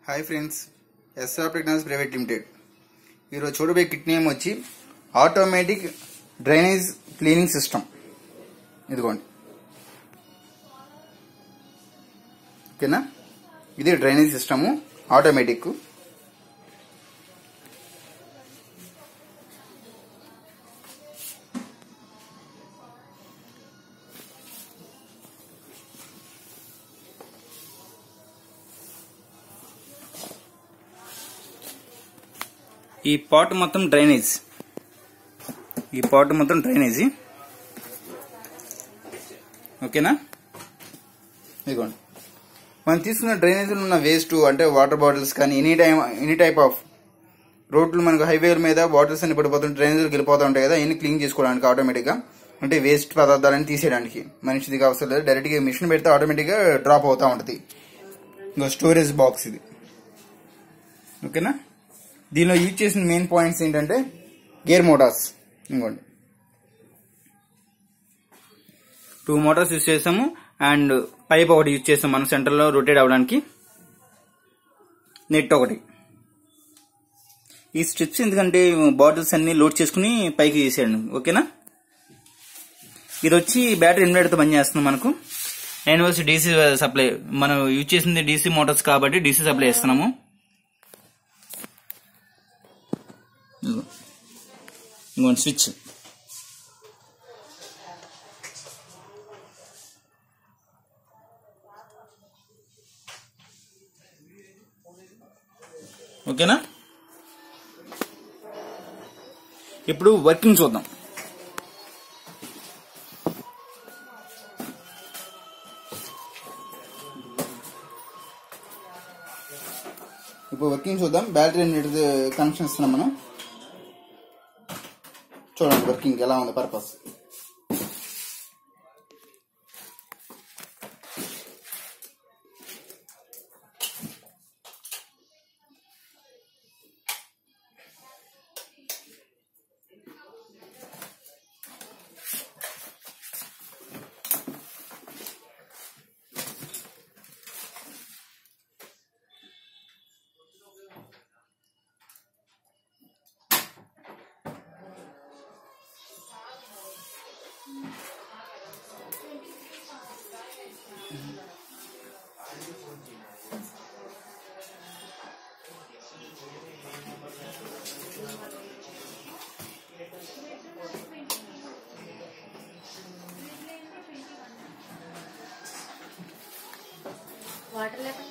Hi friends S R technology private limited ఈరోజు చూడబోయే kit name వచ్చి ఆటోమేటిక్ డ్రైనేజ్ క్లీనింగ్ సిస్టమ్ ఇదిగోండి ఓకేనా ఇది డ్రైనేజ్ సిస్టము ఆటోమేటిక్ ఈ పాట్ మొత్తం డ్రైనేజ్ ఈ పాట్ మొత్తం డ్రైనేజీ ఓకేనా ఇదిగోండి మనం తీసుకున్న డ్రైనేజీలో ఉన్న వేస్ట్ అంటే వాటర్ బాటిల్స్ కానీ any time any type of రోడ్లు మనకు హైవేల మీద బాటిల్స్ అన్ని పడిపోతుంటే డ్రైనేజీలు వెళ్ళిపోతూ ఉంటాయి కదా ఇవన్నీ క్లీన్ చేసుకోవడానికి ఆటోమేటిక్గా అంటే వేస్ట్ పదార్థాలను తీసేయడానికి మనిషిది అవసరం లేదు డైరెక్ట్గా మిషన్ పెడితే ఆటోమేటిక్గా డ్రాప్ అవుతూ ఉంటుంది ఇంకో స్టోరేజ్ బాక్స్ ఇది ఓకేనా దీనిలో యూజ్ చేసిన మెయిన్ పాయింట్స్ ఏంటంటే గేర్ మోటార్స్ ఇంకోండి టూ మోటార్స్ యూజ్ చేసాము అండ్ పైప్ ఒకటి యూజ్ చేసాం మనం సెంటర్లో రొటేట్ అవ్వడానికి నెట్ ఒకటి ఈ స్ట్రిప్స్ ఎందుకంటే బాటిల్స్ అన్ని లోడ్ చేసుకుని పైకి తీసేయండి ఓకేనా ఇది వచ్చి బ్యాటరీ ఇన్వర్టర్తో పనిచేస్తుంది మనకు నైన్ వర్స్ డీసీ సప్లై మనం యూజ్ చేసింది డీసీ మోటార్స్ కాబట్టి డీసీ సప్లై ఇస్తున్నాము ఇదిగో. ఇంకోటి స్విచ్ ఓకేనా ఇప్పుడు వర్కింగ్ చూద్దాం ఇప్పుడు వర్కింగ్ చూద్దాం బ్యాటరీ కనెక్షన్ ఇస్తున్నాం మనం చూడండి వర్కింగ్ ఎలా ఉంది పర్పస్ వాటర్ లేకుండా